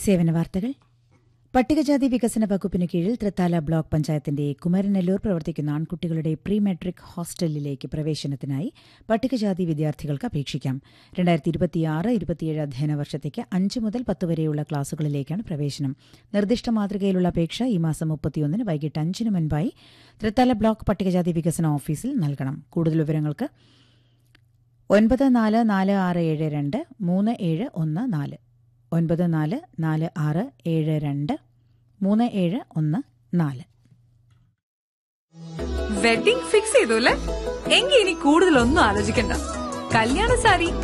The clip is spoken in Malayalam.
സേവന വാർത്തകൾ പട്ടികജാതി വികസന വകുപ്പിന് കീഴിൽ തൃത്താല ബ്ലോക്ക് പഞ്ചായത്തിന്റെ കുമരനെല്ലൂർ പ്രവർത്തിക്കുന്ന ആൺകുട്ടികളുടെ പ്രീ മെട്രിക് ഹോസ്റ്റലിലേക്ക് പ്രവേശനത്തിനായി പട്ടികജാതി വിദ്യാർത്ഥികൾക്ക് അപേക്ഷിക്കാം രണ്ടായിരത്തി ഇരുപത്തിയാറ് ഇരുപത്തിയേഴ് അധ്യയന വർഷത്തേക്ക് അഞ്ച് മുതൽ പത്ത് വരെയുള്ള ക്ലാസുകളിലേക്കാണ് പ്രവേശനം നിർദ്ദിഷ്ട മാതൃകയിലുള്ള അപേക്ഷ ഈ മാസം മുപ്പത്തിയൊന്നിന് വൈകിട്ട് അഞ്ചിന് മുൻപായി തൃത്താല ബ്ലോക്ക് പട്ടികജാതി വികസന ഓഫീസിൽ നൽകണം കൂടുതൽ വിവരങ്ങൾക്ക് ഒൻപത് നാല് നാല് ആറ് ഏഴ് രണ്ട് മൂന്ന് ഏഴ് ഒന്ന് നാല് ഒൻപത് നാല് നാല് ആറ് ഏഴ് രണ്ട് മൂന്ന് ഏഴ് ഒന്ന് നാല് വെഡിംഗ് ഫിക്സ് ചെയ്തു അല്ലേ എങ്കിൽ ഇനി കൂടുതലൊന്നും ആലോചിക്കണ്ട കല്യാണ സാരി